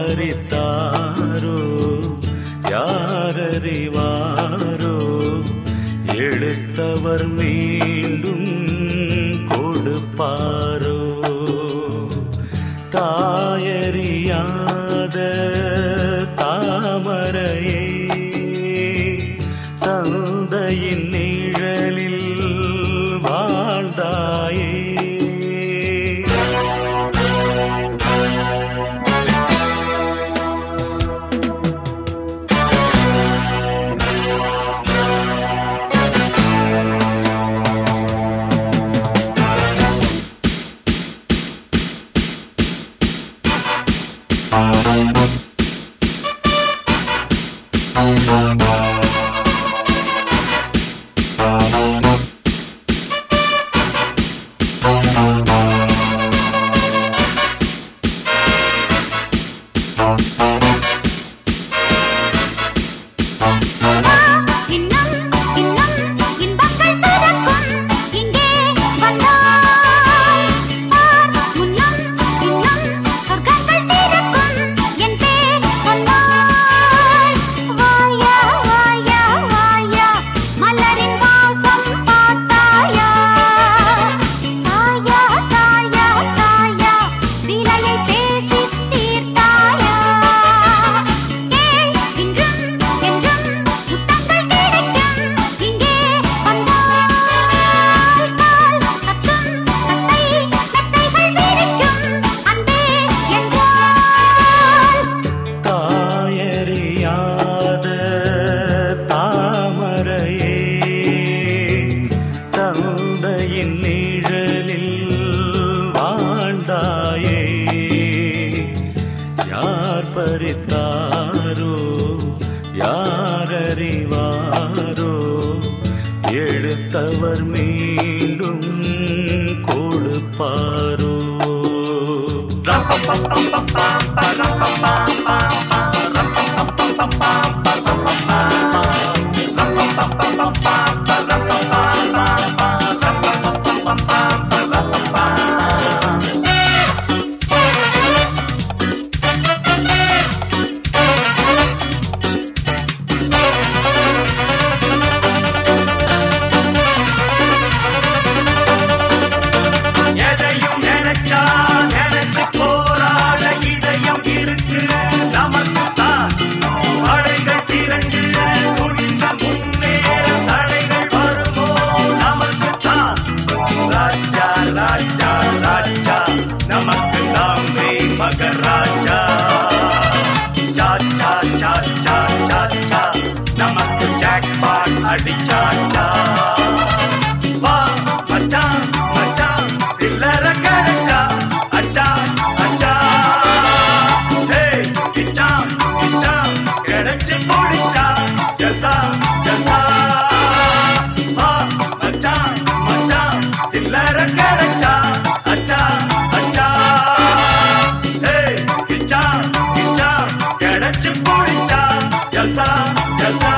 பறித்தாரோ யாரறிவாரோ எடுத்தவர் மீண்டும் கொடுப்பாரோ தாயறியாத தாமரையே தந்தையின் நிழலில் வாழ்ந்தாயே இன்னும் இன்னும் இன்பங்கள் சுரக்கும் இங்கே வந்தாய் பார் முன்னம் இன்னும் சொர்க்கங்கள் திறக்கும் என் பேர் சொன்னாய் வாயா வாயா வாயா மலரின் வாசம் பார்த்தாயா தாயா தாயா தாயா விலையை பேசி தீர்த்தாயா கேள் இன்றும் என்றும் முத்தங்கள் கிடைக்கும் இங்கே வந்தால் கால் தட்டும் தத்தை மெத்தைகள் விரிக்கும் அன்பே என்றால் தாயறியாத தாமரையே தந்தையின் நிழலில் வாழ்ந்தாயே யார் பறித்தாரோ யாரறிவாரோ எடுத்தவர் மீண்டும் கொடுப்பாரோ எதையும் நினைச்சா நினைச்சு போராட இதயம் இருக்கு நமக்கு தான் தடைகள் திரண்டு துணிந்த முன்னேற தடைகள் வருமோ நமக்கு தான் ராஜா ராஜா ராஜா நமக்கு தாமே மகராஜா சாச்சா சாச்சா சாச்சா நமக்கு ஜாக்பாட் அடிச்சாச்சா வா மச்சான் மச்சான் சில்லற கிடைச்சா அச்சா அச்சா ஹே கிச்சான் கிச்சான் கிடைச்சு போடிச்சா ஜசா ஜசா வா மச்சான் மச்சான் சில்லற கிடைச்சா அச்சா அச்சா ஹே கிச்சான் கிச்சான் கிடைச்சு போடிச்சா ஜசா ஜசா